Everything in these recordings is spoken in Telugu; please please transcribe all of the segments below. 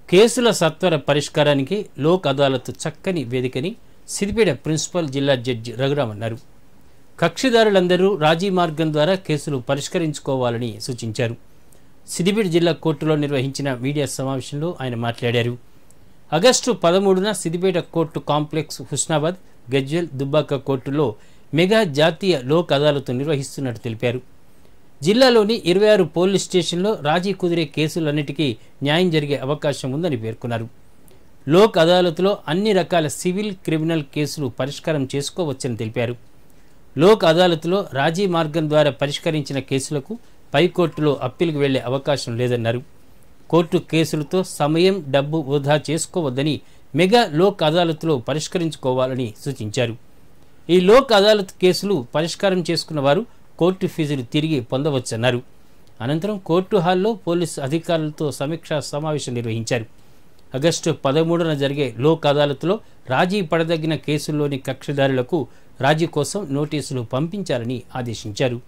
కేసుల సత్వర పరిష్కారానికి లోక్ అదాలత్ చక్కని వేదికని సిద్దిపేట ప్రిన్సిపల్ జిల్లా జడ్జి రఘురామ్ అన్నారు కక్షిదారులందరూ రాజీ మార్గం ద్వారా కేసులు పరిష్కరించుకోవాలని సూచించారు సిద్దిపేట జిల్లా కోర్టులో నిర్వహించిన మీడియా సమావేశంలో ఆయన మాట్లాడారు ఆగస్టు పదమూడున సిద్దిపేట కోర్టు కాంప్లెక్స్ హుస్నాబాద్ గజ్వెల్ దుబ్బాక కోర్టులో మెగా జాతీయ లోక్ అదాలత్ నిర్వహిస్తున్నట్టు తెలిపారు జిల్లాలోని ఇరవై ఆరు పోలీస్ స్టేషన్లో రాజీ కుదిరే కేసులన్నిటికీ న్యాయం జరిగే అవకాశం ఉందని పేర్కొన్నారు లోక్ అదాలత్లో అన్ని రకాల సివిల్ క్రిమినల్ కేసులు పరిష్కారం చేసుకోవచ్చని తెలిపారు లోక్ అదాలత్లో రాజీ మార్గం ద్వారా పరిష్కరించిన కేసులకు పైకోర్టులో అప్పీలుకు వెళ్లే అవకాశం లేదన్నారు కోర్టు కేసులతో సమయం డబ్బు వృధా చేసుకోవద్దని మెగా లోక్ అదాలత్లో పరిష్కరించుకోవాలని సూచించారు ఈ లోక్ అదాలత్ కేసులు పరిష్కారం చేసుకున్న వారు కోర్టు ఫీజులు తిరిగి పొందవచ్చన్నారు అనంతరం కోర్టు హాల్లో పోలీసు అధికారులతో సమీక్షా సమావేశం నిర్వహించారు ఆగస్టు పదమూడున జరిగే లోక్ అదాలత్లో రాజీ పడదగిన కేసుల్లోని కక్షిదారులకు రాజీ కోసం నోటీసులు పంపించాలని ఆదేశించారు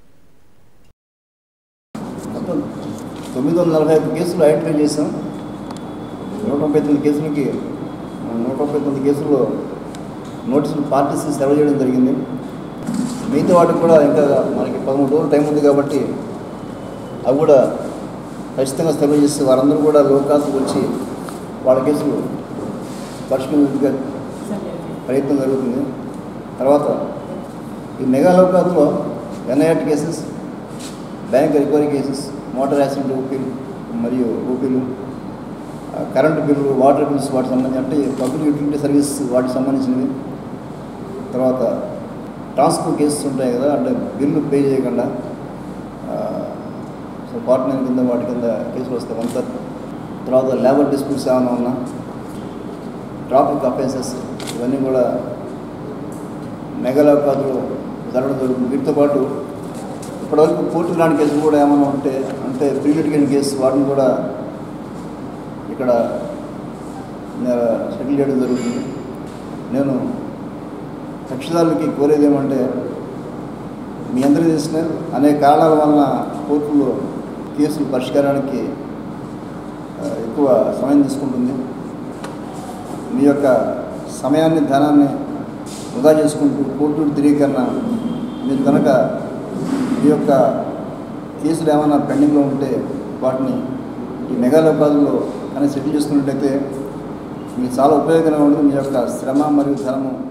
మొత్తం తొమ్మిది వందల నలభై ఐదు కేసులు ఐడెంటిఫై చేసాం నూట ముప్పై తొమ్మిది కేసులకి నూట ముప్పై తొమ్మిది కేసుల్లో నోటీసులు పార్టీస్ సెలవు చేయడం జరిగింది మిగతా వాటికి కూడా ఇంకా మనకి పదమూడు రోజులు టైం ఉంది కాబట్టి అవి కూడా ఖచ్చితంగా సెలవు చేసి వారందరూ కూడా లోకాలకు వచ్చి వాళ్ళ కేసులు పరిష్కరించే ప్రయత్నం జరుగుతుంది తర్వాత ఈ మెగా లోకాల్లో NIRT cases bank recovery cases motor accident ఓపీలు మరియు ఓపీలు ఆ, కరెంటు బిల్లు వాటర్ బిల్స్ వాటికి సంబంధించి అంటే పబ్లిక్ యూటిలిటీ సర్వీస్ వాటికి సంబంధించినవి తర్వాత ట్రాన్స్కో కేసెస్ ఉంటాయి కదా అంటే బిల్లు పే చేయకుండా ఆ, సో ఫార్టీ నైన్ కింద వాటి కింద కేసులు వస్తాయి కొంత తర్వాత లేబర్ డిస్ప్యూట్స్ ఏమైనా ఉన్నా ట్రాఫిక్ అఫెన్సెస్ ఇవన్నీ కూడా మెగాలోకాదులు జరగడం జరుగుతుంది వీటితో పాటు ఇప్పటివరకు కోర్టు రాని కేసులు కూడా ఏమైనా ఉంటే అంటే ప్రీ లిటిగేషన్ కేసు వాటిని కూడా ఇక్కడ సెటిల్ చేయడం జరుగుతుంది నేను కక్షిదారులకి కోరేది ఏమంటే మీ అందరికీ తెలిసిన అనేక కారణాల వలన కోర్టులో కేసులు పరిష్కారానికి ఆ, ఎక్కువ సమయం తీసుకుంటుంది మీ యొక్క సమయాన్ని ధనాన్ని వృధా చేసుకుంటూ కోర్టు ధృవీకరణ మీరు కనుక మీ యొక్క కేసులు ఏమైనా పెండింగ్లో ఉంటే వాటిని ఈ మెగాలోకాదులో కానీ సెటిల్ చేసుకున్నట్టయితే మీకు చాలా ఉపయోగకరంగా ఉంటుంది మీ యొక్క శ్రమ మరియు ధనము